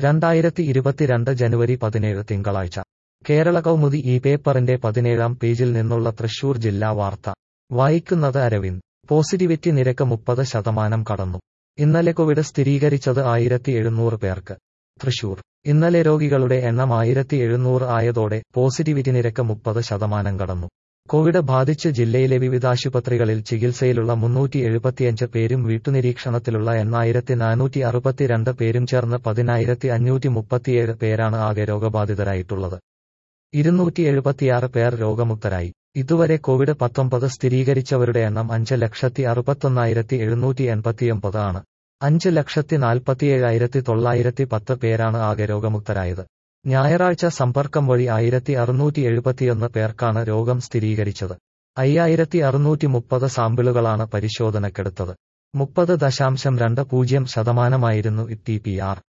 രണ്ടായിരത്തി ഇരുപത്തിരണ്ട് ജനുവരി പതിനേഴ് തിങ്കളാഴ്ച കേരള കൗമുദി ഈ പേപ്പറിന്റെ പതിനേഴാം പേജിൽ നിന്നുള്ള തൃശൂർ ജില്ലാ വാർത്ത വായിക്കുന്നത് അരവിന്ദ് പോസിറ്റിവിറ്റി നിരക്ക് മുപ്പത് ശതമാനം കടന്നു ഇന്നലെ കോവിഡ് സ്ഥിരീകരിച്ചത് ആയിരത്തി എഴുന്നൂറ് പേർക്ക് തൃശൂർ ഇന്നലെ രോഗികളുടെ എണ്ണം ആയിരത്തി എഴുന്നൂറ് ആയതോടെ പോസിറ്റിവിറ്റി നിരക്ക് മുപ്പത് ശതമാനം കടന്നു കോവിഡ് ബാധിച്ച് ജില്ലയിലെ വിവിധ ആശുപത്രികളിൽ ചികിത്സയിലുള്ള മുന്നൂറ്റി എഴുപത്തിയഞ്ച് പേരും വീട്ടുനിരീക്ഷണത്തിലുള്ള എണ്ണായിരത്തി നാനൂറ്റി അറുപത്തിരണ്ട് പേരും ചേർന്ന് പതിനായിരത്തി അഞ്ഞൂറ്റി മുപ്പത്തിയേഴ് പേരാണ് ആകെ രോഗബാധിതരായിട്ടുള്ളത് ഇരുന്നൂറ്റി എഴുപത്തിയാറ് പേർ രോഗമുക്തരായി ഇതുവരെ കോവിഡ് പത്തൊമ്പത് സ്ഥിരീകരിച്ചവരുടെ എണ്ണം അഞ്ച് ലക്ഷത്തി അറുപത്തൊന്നായിരത്തി എഴുന്നൂറ്റി എൺപത്തിയൊമ്പത് ആണ് അഞ്ച് ലക്ഷത്തി നാൽപ്പത്തിയേഴായിരത്തി തൊള്ളായിരത്തി പത്ത് പേരാണ് ആകെ രോഗമുക്തരായത് ഞായറാഴ്ച സമ്പർക്കം വഴി ആയിരത്തി അറുന്നൂറ്റി എഴുപത്തിയൊന്ന് പേർക്കാണ് രോഗം സ്ഥിരീകരിച്ചത് അയ്യായിരത്തി അറുന്നൂറ്റി മുപ്പത് സാമ്പിളുകളാണ് പരിശോധനക്കെടുത്തത് മുപ്പത് ദശാംശം രണ്ട് പൂജ്യം ശതമാനമായിരുന്നു ടി പി ആർ